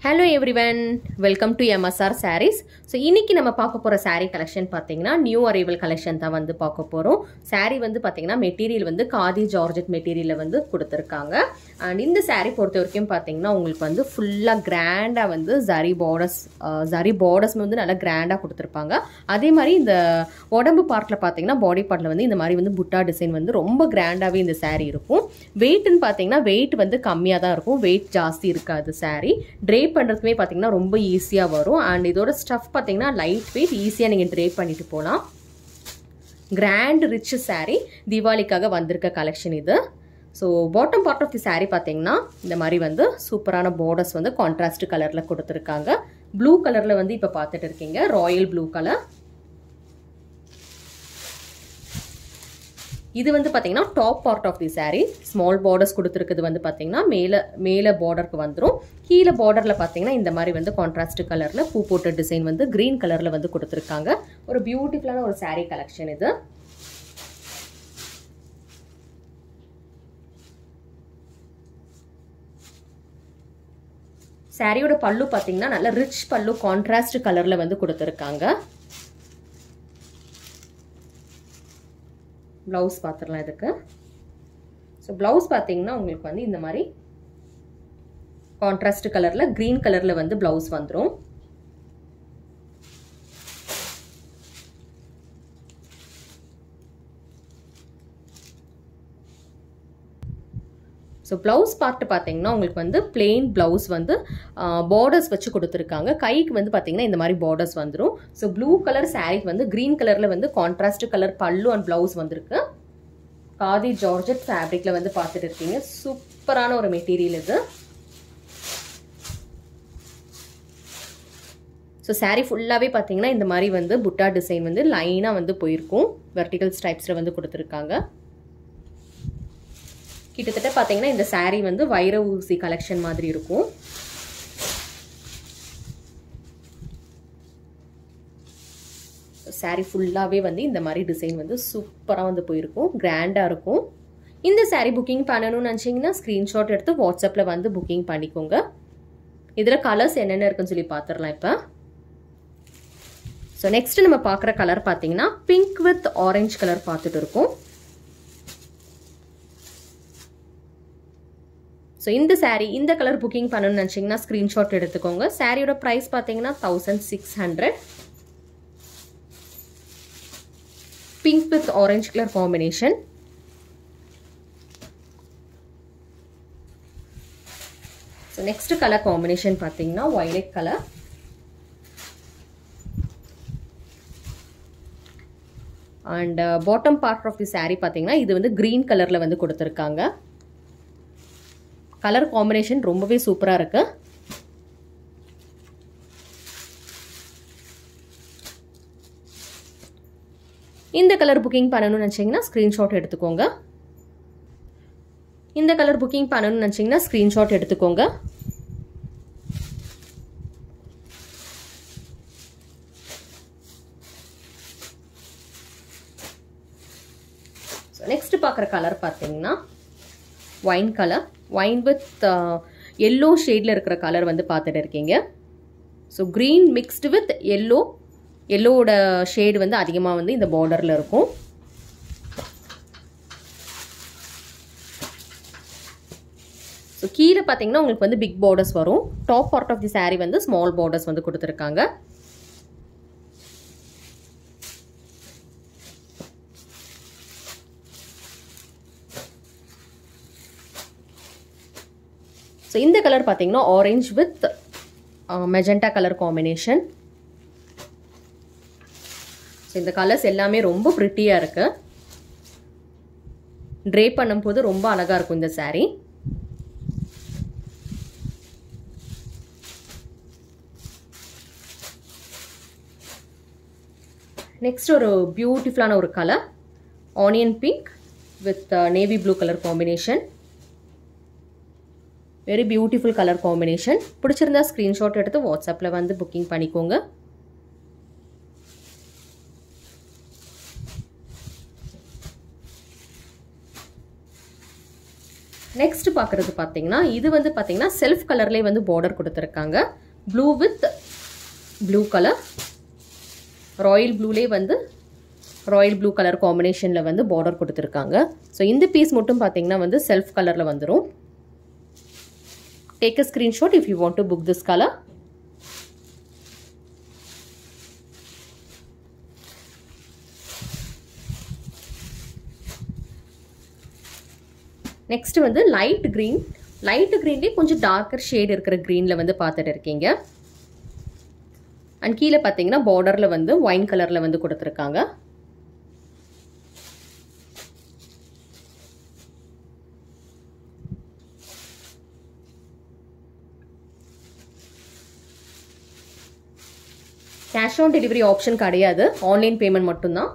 hello everyone welcome to MSR sarees so இன்னைக்கு நம்ம பார்க்க போகிற saree கலெக்ஷன் பார்த்தீங்கன்னா நியூ அரைவல் கலெக்ஷன் தான் வந்து பார்க்க போகிறோம் saree வந்து பார்த்தீங்கன்னா மெட்டீரியல் வந்து காதி ஜார்ஜெட் மெட்டீரியலில் வந்து கொடுத்துருக்காங்க அண்ட் இந்த saree பொறுத்த வரைக்கும் பார்த்தீங்கன்னா உங்களுக்கு வந்து ஃபுல்லாக கிராண்டாக வந்து ஜரி பார்டர்ஸ் ஜரி பார்டர்ஸ் வந்து நல்லா கிராண்டாக கொடுத்துருப்பாங்க அதே மாதிரி இந்த உடம்பு பார்ட்டில் பார்த்தீங்கன்னா பாடி பார்ட்டில் வந்து இந்த மாதிரி வந்து புட்டா டிசைன் வந்து ரொம்ப கிராண்டாகவே இந்த saree இருக்கும் வெயிட்னு பார்த்தீங்கன்னா வெயிட் வந்து கம்மியாக தான் இருக்கும் வெயிட் ஜாஸ்தி இருக்காது saree ட்ரேப் பண்ணுறதுக்குமே பார்த்தீங்கன்னா ரொம்ப ஈஸியாக வரும் அண்ட் இதோட ஸ்டஃப் பார்த்தீங்கன்னா லைட் வெயிட் ஈஸியாக நீங்கள் ட்ரேப் பண்ணிட்டு போகலாம் கிராண்ட் ரிச் saree தீபாவளிக்காக வந்திருக்க கலெக்ஷன் இது so bottom part of the saree பார்த்தீங்கன்னா இந்த மாதிரி வந்து சூப்பரான பார்டர்ஸ் வந்து கான்ட்ராஸ்ட் கலரில் கொடுத்துருக்காங்க ப்ளூ கலரில் வந்து இப்போ பார்த்துட்டு இருக்கீங்க ராயல் ப்ளூ கலர் இது வந்து பார்த்தீங்கன்னா top part of the saree small borders கொடுத்துருக்குது வந்து பார்த்தீங்கன்னா மேலே மேலே பார்டருக்கு வந்துடும் கீழே பார்டரில் பார்த்தீங்கன்னா இந்த மாதிரி வந்து கான்ட்ராஸ்ட் கலரில் பூ போட்ட டிசைன் வந்து க்ரீன் கலரில் வந்து கொடுத்துருக்காங்க ஒரு பியூட்டிஃபுல்லான ஒரு saree கலெக்ஷன் இது சாரியோட பல்லு பார்த்தீங்கன்னா நல்ல ரிச் பல்லு கான்ட்ராஸ்ட் கலரில் வந்து கொடுத்துருக்காங்க ப்ளவுஸ் பார்த்துடலாம் இதுக்கு ஸோ ப்ளவுஸ் பார்த்தீங்கன்னா உங்களுக்கு வந்து இந்த மாதிரி கான்ட்ராஸ்ட் கலரில் க்ரீன் கலரில் வந்து ப்ளவுஸ் வந்துடும் ஸோ ப்ளவுஸ் பார்ட்டு பார்த்தீங்கன்னா உங்களுக்கு வந்து பிளெயின் ப்ளவுஸ் வந்து பார்டர்ஸ் வச்சு கொடுத்துருக்காங்க கைக்கு வந்து பார்த்தீங்கன்னா இந்த மாதிரி பார்டர்ஸ் வந்துடும் ஸோ ப்ளூ கலர் சாரீக்கு வந்து க்ரீன் கலரில் வந்து contrast colour pallu and blouse வந்திருக்கு காதி ஜார்ஜெட் ஃபேப்ரிக்கில் வந்து பார்த்துட்டு இருக்கீங்க சூப்பரான ஒரு மெட்டீரியல் இது ஸோ சாரீ ஃபுல்லாகவே பார்த்தீங்கன்னா இந்த மாதிரி வந்து புட்டா டிசைன் வந்து லைனாக வந்து போயிருக்கும் வெர்டிகல் ஸ்டைப்ஸில் வந்து கொடுத்துருக்காங்க கிட்டத்தட்ட பார்த்தீங்கன்னா இந்த சாரீ வந்து வைர ஊசி கலெக்ஷன் மாதிரி இருக்கும் சாரீ ஃபுல்லாகவே வந்து இந்த மாதிரி டிசைன் வந்து சூப்பராக வந்து போயிருக்கும் கிராண்டாக இருக்கும் இந்த சாரீ புக்கிங் பண்ணணும்னு நினச்சிங்கன்னா ஸ்க்ரீன்ஷாட் எடுத்து வாட்ஸ்அப்பில் வந்து புக்கிங் பண்ணிக்கோங்க இதில் கலர்ஸ் என்னென்ன இருக்குன்னு சொல்லி பார்த்துடலாம் இப்போ ஸோ நெக்ஸ்ட் நம்ம பார்க்குற கலர் பார்த்தீங்கன்னா பிங்க் வித் ஆரஞ்சு கலர் பார்த்துட்டு இருக்கோம் ஸோ இந்த சாரீ இந்த கலர் புக்கிங் பண்ணணும்னு நினச்சிங்கன்னா ஸ்க்ரீன்ஷாட் எடுத்துக்கோங்க சாரியோட ப்ரைஸ் பார்த்தீங்கன்னா thousand six hundred pink with orange colour combination so next colour combination பார்த்தீங்கன்னா violet colour and bottom part of the saree பார்த்தீங்கன்னா இது வந்து க்ரீன் கலரில் வந்து கொடுத்துருக்காங்க கலர் காம்பினேஷன் ரொம்பவே சூப்பராக இருக்கு இந்த கலர் புக்கிங் பண்ணணும்னு நினச்சிங்கன்னா ஸ்க்ரீன்ஷாட் எடுத்துக்கோங்க இந்த கலர் புக்கிங் பண்ணணும்னு நினச்சிங்கன்னா ஸ்க்ரீன்ஷாட் எடுத்துக்கோங்க ஸோ நெக்ஸ்ட் பார்க்குற கலர் பார்த்தீங்கன்னா wine colour wine with yellow ஷேடில் இருக்கிற கலர் வந்து பார்த்துட்டு இருக்கீங்க so green mixed with yellow எல்லோவோட ஷேடு வந்து அதிகமாக வந்து இந்த பார்டரில் இருக்கும் ஸோ கீழே பார்த்தீங்கன்னா உங்களுக்கு வந்து பிக் பார்டர்ஸ் வரும் top part of the saree வந்து ஸ்மால் பார்டர்ஸ் வந்து கொடுத்துருக்காங்க ஸோ இந்த கலர் பார்த்தீங்கன்னா orange with magenta colour combination so இந்த கலர்ஸ் எல்லாமே ரொம்ப ப்ரிட்டியாக இருக்கு ட்ரே பண்ணும்போது ரொம்ப அழகாக இருக்கும் இந்த சாரீ நெக்ஸ்ட் ஒரு பியூட்டிஃபுல்லான ஒரு colour onion pink with navy blue colour combination very beautiful colour combination பிடிச்சிருந்தா ஸ்க்ரீன்ஷாட் எடுத்து வாட்ஸ்அப்பில் வந்து புக்கிங் பண்ணிக்கோங்க நெக்ஸ்ட் பார்க்குறது பார்த்தீங்கன்னா இது வந்து பார்த்தீங்கன்னா செல்ஃப் கலர்லேயே வந்து பார்டர் கொடுத்துருக்காங்க blue with blue colour royal ப்ளூலே வந்து ராயல் ப்ளூ கலர் காம்பினேஷனில் வந்து பார்டர் கொடுத்துருக்காங்க ஸோ இந்த பீஸ் மட்டும் பார்த்தீங்கன்னா வந்து செல்ஃப் கலரில் வந்துடும் take a screenshot if you want to book this colour next வந்து லைட் க்ரீன் லைட் க்ரீன்லேயே கொஞ்சம் டார்க்கர் ஷேட் இருக்கிற க்ரீனில் வந்து பார்த்துட்டு இருக்கீங்க அண்ட் கீழே பார்த்தீங்கன்னா பார்டரில் வந்து ஒயின் கலரில் வந்து கொடுத்துருக்காங்க கேஷ் ஆன் டெலிவரி ஆப்ஷன் கிடையாது ஆன்லைன் பேமெண்ட் மட்டும்தான்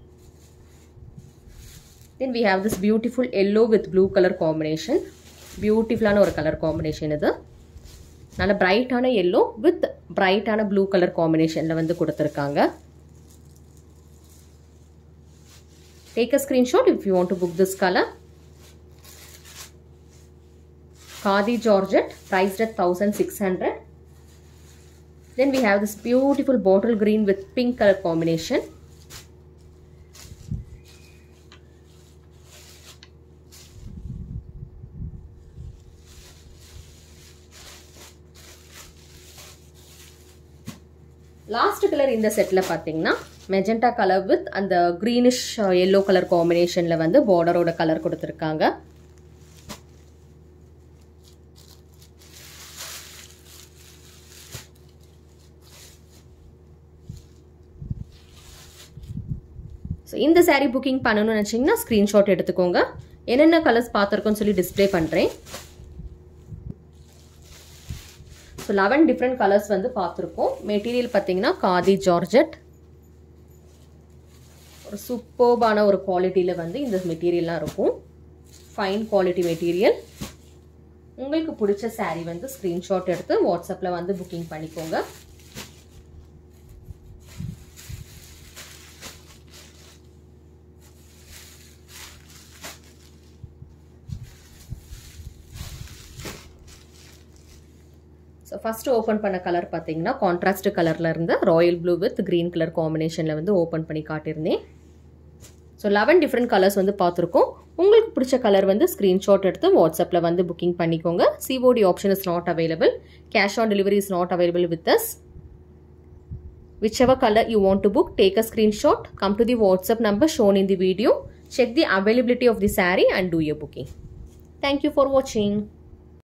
then we have this beautiful yellow with blue colour combination பியூட்டிஃபுல்லான ஒரு கலர் காம்பினேஷன் இது நல்ல பிரைட்டான எல்லோ வித் பிரைட்டான ப்ளூ கலர் காம்பினேஷனில் வந்து கொடுத்துருக்காங்க take a screenshot if you want to book this colour khadi georgette priced at 1600 then we have this beautiful bottle green with pink color combination last colour இந்த செட்டில் பார்த்தீங்கன்னா மெஜெண்டா கலர் வித் அந்த greenish yellow colour காம்பினேஷனில் வந்து பார்டரோட colour கொடுத்துருக்காங்க so இந்த sari booking பண்ணணும்னு நினச்சிங்கன்னா ஸ்க்ரீன்ஷாட் எடுத்துக்கோங்க என்னென்ன கலர்ஸ் பார்த்துருக்கோன்னு சொல்லி டிஸ்பிளே பண்ணுறேன் ஸோ லெவன் டிஃப்ரெண்ட் கலர்ஸ் வந்து பார்த்துருக்கோம் மெட்டீரியல் பார்த்தீங்கன்னா காதி ஜார்ஜெட் ஒரு சூப்பர்பான ஒரு குவாலிட்டியில் வந்து இந்த மெட்டீரியல்லாம் இருக்கும் ஃபைன் குவாலிட்டி மெட்டீரியல் உங்களுக்கு பிடிச்ச சாரீ வந்து ஸ்க்ரீன்ஷாட் எடுத்து வாட்ஸ்அப்பில் வந்து புக்கிங் பண்ணிக்கோங்க ஸோ ஃபஸ்ட்டு ஓப்பன் பண்ண கலர் பார்த்தீங்கன்னா கான்ட்ராஸ்ட் கலரில் இருந்த royal blue with green colour காம்பினேஷனில் வந்து ஓப்பன் பண்ணி காட்டியிருந்தேன் ஸோ லெவன் டிஃப்ரெண்ட் கலர்ஸ் வந்து பார்த்துருக்கோம் உங்களுக்கு பிடிச்ச கலர் வந்து ஸ்க்ரீன்ஷாட் எடுத்து வாட்ஸ்அப்பில் வந்து புக்கிங் பண்ணிக்கோங்க COD option is not available cash on delivery is not available with us whichever color you want to book take a screenshot come to the whatsapp number shown in the video check the availability of the saree and do your booking thank you for watching